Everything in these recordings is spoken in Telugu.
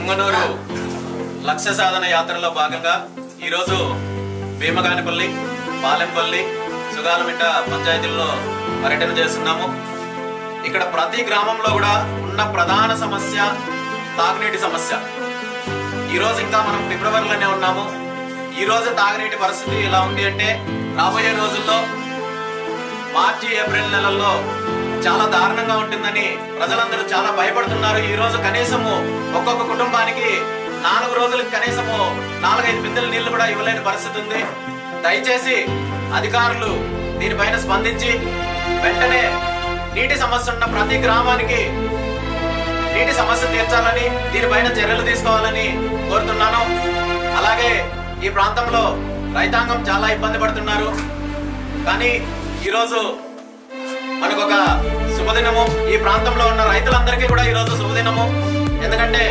పుంగనూరు లక్ష్య సాధన యాత్రలో భాగంగా ఈరోజు భీమగానిపల్లి పాలెంపల్లి సుగాలమిట్ట పంచాయతీల్లో పర్యటన చేస్తున్నాము ఇక్కడ ప్రతి గ్రామంలో కూడా ఉన్న ప్రధాన సమస్య తాగునీటి సమస్య ఈరోజు ఇంకా మనం ఫిబ్రవరిలోనే ఉన్నాము ఈ రోజు తాగునీటి పరిస్థితి ఎలా ఉంది అంటే రాబోయే రోజుల్లో మార్చి ఏప్రిల్ నెలల్లో చాలా దారుణంగా ఉంటుందని ప్రజలందరూ చాలా భయపడుతున్నారు ఈ రోజు కనీసము ఒక్కొక్క కుటుంబానికి నాలుగు రోజులకు కనీసము నాలుగైదు బిందెల నీళ్లు కూడా ఇవ్వలేని పరిస్థితి ఉంది దయచేసి అధికారులు దీనిపైన స్పందించి వెంటనే నీటి సమస్య ఉన్న ప్రతి గ్రామానికి నీటి సమస్య తీర్చాలని దీనిపైన చర్యలు తీసుకోవాలని కోరుతున్నాను అలాగే ఈ ప్రాంతంలో రైతాంగం చాలా ఇబ్బంది పడుతున్నారు కానీ ఈరోజు మనకు ఒక శుభదినము ఈ ప్రాంతంలో ఉన్న రైతులందరికీ కూడా ఈరోజు శుభదినము ఎందుకంటే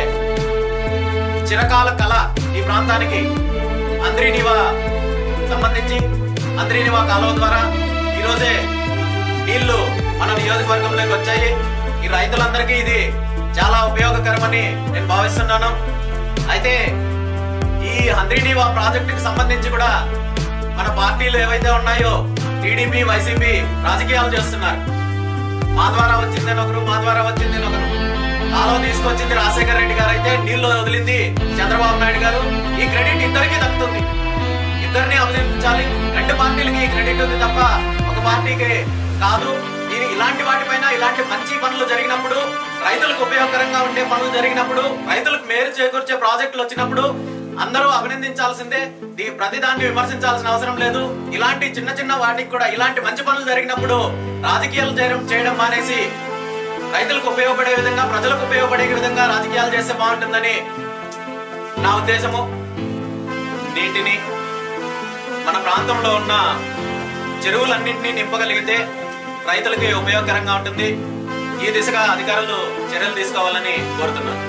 చిరకాల కళ ఈ ప్రాంతానికి అంద్రీనివా సంబంధించి అంద్రీనివా కాలువ ద్వారా ఈరోజే నీళ్లు మన నియోజకవర్గంలోకి వచ్చాయి ఈ రైతులందరికీ ఇది చాలా ఉపయోగకరమని నేను భావిస్తున్నాను అయితే ఈ హంద్రీనివా ప్రాజెక్టుకి సంబంధించి కూడా మన పార్టీలు ఏవైతే ఉన్నాయో టీడీపీ వైసీపీ రాజకీయాలు చేస్తున్నారు మా ద్వారా వచ్చిందని ఒకరు మా ద్వారా వచ్చిందని ఒకరు కాలువ తీసుకొచ్చింది రాజశేఖర రెడ్డి గారు అయితే నీళ్ళు వదిలింది చంద్రబాబు నాయుడు గారు ఈ క్రెడిట్ ఇద్దరికి దక్కుతుంది ఇద్దరిని అభినందించాలి రెండు పార్టీలకి ఈ క్రెడిట్ ఉంది తప్ప ఒక పార్టీకి కాదు ఇది ఇలాంటి వాటిపైన ఇలాంటి మంచి పనులు జరిగినప్పుడు రైతులకు ఉపయోగకరంగా ఉండే పనులు జరిగినప్పుడు రైతులకు మేలు చేకూర్చే ప్రాజెక్టులు వచ్చినప్పుడు అందరూ అభినందించాల్సిందే దీ- ప్రతిదాన్ని విమర్శించాల్సిన అవసరం లేదు ఇలాంటి చిన్న చిన్న వాటికి కూడా ఇలాంటి మంచి పనులు జరిగినప్పుడు రాజకీయాలు చేయడం చేయడం మానేసి రైతులకు ఉపయోగపడే విధంగా ప్రజలకు ఉపయోగపడే విధంగా రాజకీయాలు చేస్తే బాగుంటుందని నా ఉద్దేశము నీటిని మన ప్రాంతంలో ఉన్న చెరువులన్నింటినీ నింపగలిగితే రైతులకి ఉపయోగకరంగా ఉంటుంది ఈ దిశగా అధికారులు చర్యలు తీసుకోవాలని కోరుతున్నాను